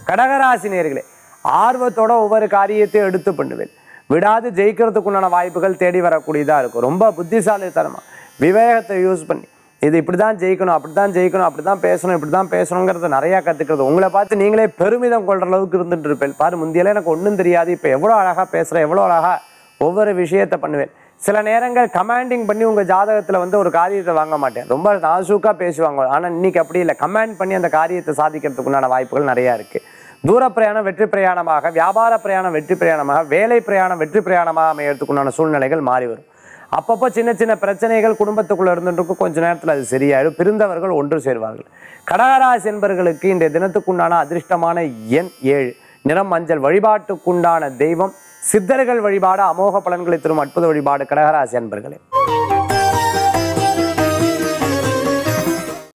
கடகராசி நேர்களே ஆர்வத்தோட ஒவ்வொரு காரியத்தையும் எடுத்து பண்ணுவேன் விடாது ஜெயிக்கிறதுக்குண்டான வாய்ப்புகள் தேடி வரக்கூடியதாக இருக்கும் ரொம்ப புத்திசாலித்தனமா விவேகத்தை யூஸ் பண்ணி இது இப்படி தான் ஜெயிக்கணும் அப்படி தான் ஜெயிக்கணும் அப்படி தான் பேசணும் இப்படி தான் பேசணுங்கிறத நிறையா கற்றுக்கிறது உங்களை பார்த்து நீங்களே பெருமிதம் கொள்கிற அளவுக்கு இருந்துட்டு இருப்பேன் பாரு முந்தியெல்லாம் எனக்கு ஒன்றும் தெரியாது இப்போ எவ்வளோ அழகாக பேசுகிறேன் எவ்வளோ அழகாக ஒவ்வொரு விஷயத்தை பண்ணுவேன் சில நேரங்கள் கமாண்டிங் பண்ணி உங்கள் ஜாதகத்தில் வந்து ஒரு காரியத்தை வாங்க மாட்டேன் ரொம்ப நாசூக்காக பேசுவாங்க ஆனால் இன்னைக்கு அப்படி இல்லை கமாண்ட் பண்ணி அந்த காரியத்தை சாதிக்கிறதுக்குண்டான வாய்ப்புகள் நிறையா இருக்குது தூர பிரயாணம் வெற்றி பிரயாணமாக வியாபார பிரயாணம் வெற்றி பிரயாணமாக வேலை பிரயாணம் வெற்றி பிரயாணமாக அமையறதுக்குண்டான சூழ்நிலைகள் மாறி வரும் அப்பப்போ சின்ன சின்ன பிரச்சனைகள் குடும்பத்துக்குள்ள இருந்துட்டு கொஞ்ச நேரத்தில் அது சரியாயிடும் பிரிந்தவர்கள் ஒன்று சேர்வார்கள் கடகராசி என்பவர்களுக்கு இன்றைய தினத்துக்குண்டான அதிர்ஷ்டமான எண் ஏழு நிறம் மஞ்சள் வழிபாட்டுக்குண்டான தெய்வம் சித்தர்கள் வழிபாடு அமோக பலன்களை தரும் அற்புத வழிபாடு கடகராசி என்பர்களே